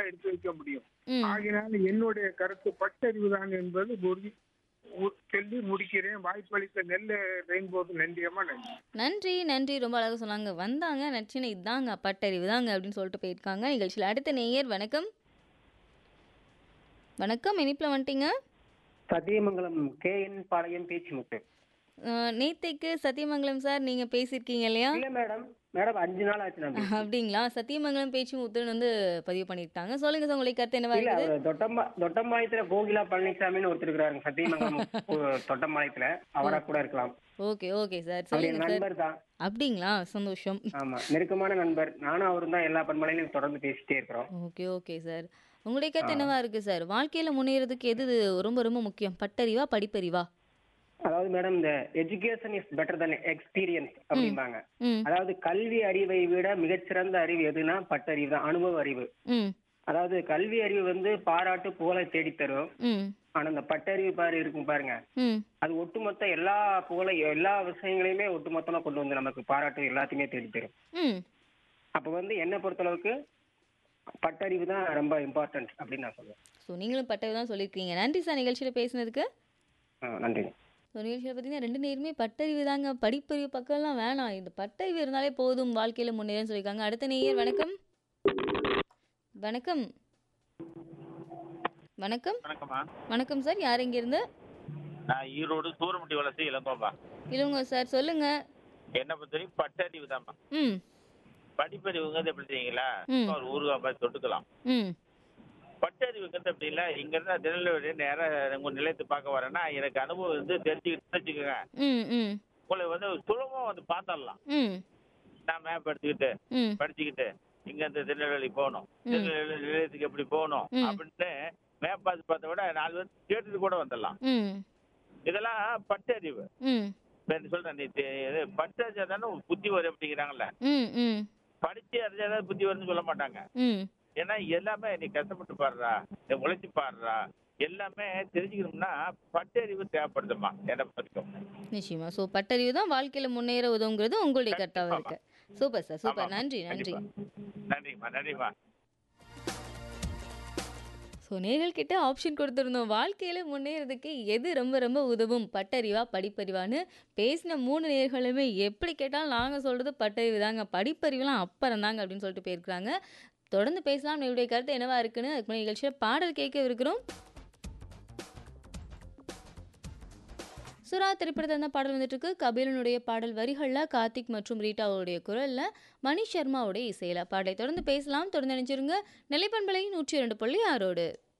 தான் எடுத்து வைக்க முடியும் ம் ஆகினால என்னுடைய கருத்து பட்டறிவு தான் என்பது உறுதி உ- சொல்லி முடிக்கிறேன் வாய்ப்பளித்த நெல்ல ரெயின்போக்கு நன்றியம்மா நன்றி நன்றி நன்றி ரொம்ப அழகாக சொன்னாங்க வந்தாங்க நச்சினை இதாங்க பட்டறிவு தாங்க அப்படின்னு சொல்லிட்டு போயிருக்காங்க நிகழ்ச்சியில் அடுத்த நேயர் வணக்கம் வணக்கம் இனிப்பில் வந்துட்டீங்க சத்தியமங்கலம் கே என் பாளையம் பேச்சுமுத்து அஹ், நேத்தைக்கு சத்தியமங்கலம் சார் நீங்கள் பேசியிருக்கீங்க இல்லையா இல்ல மேடம் மேடம் அஞ்சு நாள் ஆச்சு நான் பேசி. அப்படிங்களா சத்தியமங்கலம் பேச்சு முத்துன்னு வந்து பதிவு பண்ணியிருக்காங்க சொல்லுங்க சார் உங்களுடைய கருத்து என்னவா இல்ல இருக்குது அவர் தொட்டம்பா தொட்டம்பாளையத்துல கோகிலா பழனிசாமின்னு ஒருத்தர் இருக்கிறாருங்க சத்தியமங்கலம் உ- தொட்டம்பாளையத்துல அவரா கூட இருக்கலாம் ஓகே ஓகே சார் அவர் என் சொல்லுங்க சார் நண்பர் தான் அப்படிங்களா சந்தோஷம் ஆமா நெருக்கமான நண்பர் நானும் அவரும் தான் எல்லா பண்பலையிலும் தொடர்ந்து பேசிட்டே இருக்கிறோம் ஓகே ஓகே சார் உங்களுடைய கருத்து என்னவா இருக்கு சார் வாழ்க்கையில முன்னேறதுக்கு எது ரொம்ப ரொம்ப முக்கியம் பட்டறிவா படிப்பறிவா அதாவது மேடம் இந்த education is better than experience அப்படிம்பாங்க ம் அதாவது கல்வி அறிவை விட மிகச்சிறந்த அறிவு எதுனா பட்டறிவு தான் அனுபவ அறிவு ம் அதாவது கல்வி அறிவு வந்து பாராட்டு புகழை தேடித் தரும் ம் ஆனா இந்த பட்டறிவு பாரு இருக்கும் பாருங்க ம் அது ஒட்டுமொத்த எல்லா புகழை எல்லா விஷயங்களையுமே ஒட்டுமொத்தமா கொண்டு வந்து நமக்கு பாராட்டு எல்லாத்தையுமே தேடி தரும் ம் அப்ப வந்து என்னை பொறுத்தளவுக்கு பட்டறிவு தான் ரொம்ப இம்பார்ட்டன்ட் அப்படின்னு நான் சொல்லுவேன் ஸோ நீங்களும் பட்டறிவு தான் சொல்லியிருக்கீங்க நன்றி சார் நிகழ்ச்சியில் பேசினதுக்கு ஆ, நன்றி ஸோ நிகழ்ச்சியில் பார்த்தீங்கன்னா ரெண்டு நேருமே பட்டறிவு தாங்க படிப்பறிவு பக்கம்லாம் வேணாம் இந்த பட்டறிவு இருந்தாலே போதும் வாழ்க்கையில் முன்னேறன்னு சொல்லியிருக்காங்க அடுத்த நேயர் வணக்கம் வணக்கம் வணக்கம் வணக்கம்மா வணக்கம் சார் யார் இருந்து நான் ஈரோடு சூரமுட்டி வளர்ச்சி இளங்கோப்பா இல்லைங்க சார் சொல்லுங்க என்ன பொறுத்தவரைக்கும் பட்டறிவு தான்ப்பா ம் படிப்பறிவுங்கிறது எப்படி தெரியுங்களா ம். ஒரு ஊருகா மாதிரி தொட்டுக்கலாம் ம் பட்டறிவுங்கிறது அப்படி இல்லை இங்க இருந்தா திருநெல்வேலி நேரம் உங்க நிலையத்தை பார்க்க வரேன்னா எனக்கு அனுபவம் வந்து தெரிஞ்சுக்கிட்டு வச்சுக்கோங்க ம் ம் உங்களை வந்து சுலபமா வந்து பார்த்துடலாம் ம் நான் மேப் எடுத்துக்கிட்டு ம் படிச்சுக்கிட்டு இங்க இருந்து திருநெல்வேலி போகணும் ம். திருநெல்வேலி நிலையத்துக்கு எப்படி போகணும் ம். அப்படின்னு மேப் பார்த்து பார்த்த விட நாலு பேர் கேட்டுட்டு கூட வந்துடலாம் ம் இதெல்லாம் பட்டறிவு ம் இப்ப என்ன சொல்றேன் நீ தெ- இது படிச்சா தானே புத்தி வரும் அப்படிங்கிறாங்கல்ல ம் ம் படிச்சு அறிஞ்சாதான் புத்தி வரும்னு சொல்ல மாட்டாங்க ம் ஏன்னா எல்லாமே நீ கஷ்டப்பட்டு பாடுறா நீ உழைச்சி பாடுறா எல்லாமே தெரிஞ்சுக்கணும்னா பட்டறிவு தேவைப்படுதுமா என்ன வரைக்கும் நிச்சயமா ஸோ பட்டறிவு தான் வாழ்க்கையில் முன்னேற உதவுங்கிறது உங்களுடைய கருத்தாக இருக்கு சூப்பர் சார் சூப்பர் ஆமாம். நன்றி நன்றி கண்டிப்பா. நன்றிம்மா நன்றிம்மா ஸோ நேர்கள்கிட்ட ஆப்ஷன் கொடுத்துருந்தோம் வாழ்க்கையில் முன்னேறதுக்கு எது ரொம்ப ரொம்ப உதவும் பட்டறிவா படிப்பறிவான்னு பேசின மூணு நேர்களுமே எப்படி கேட்டாலும் நாங்கள் சொல்கிறது பட்டறிவு தாங்க படிப்பறிவுலாம் அப்புறம் தாங்க அப்படின்னு சொல்லிட்டு போயிருக்கிறாங்க தொடர்ந்து பேசலாம் என்னுடைய கருத்து என்னவா இருக்குன்னு அதுக்கு முன்னாடி நிகழ்ச்சியில் பாடல் கேட்க இருக்கிறோம் சுறா திரைப்படத்தில் இருந்த பாடல் வந்துட்டு இருக்கு கபிலனுடைய பாடல் வரிகளில் கார்த்திக் மற்றும் ரீட்டாவுடைய குரலில் மணி சர்மாவுடைய இசையில் பாடலை தொடர்ந்து பேசலாம் தொடர்ந்து நினைச்சிருங்க நிலைப்பண்பலை நூற்றி இரண்டு புள்ளி ஆறோடு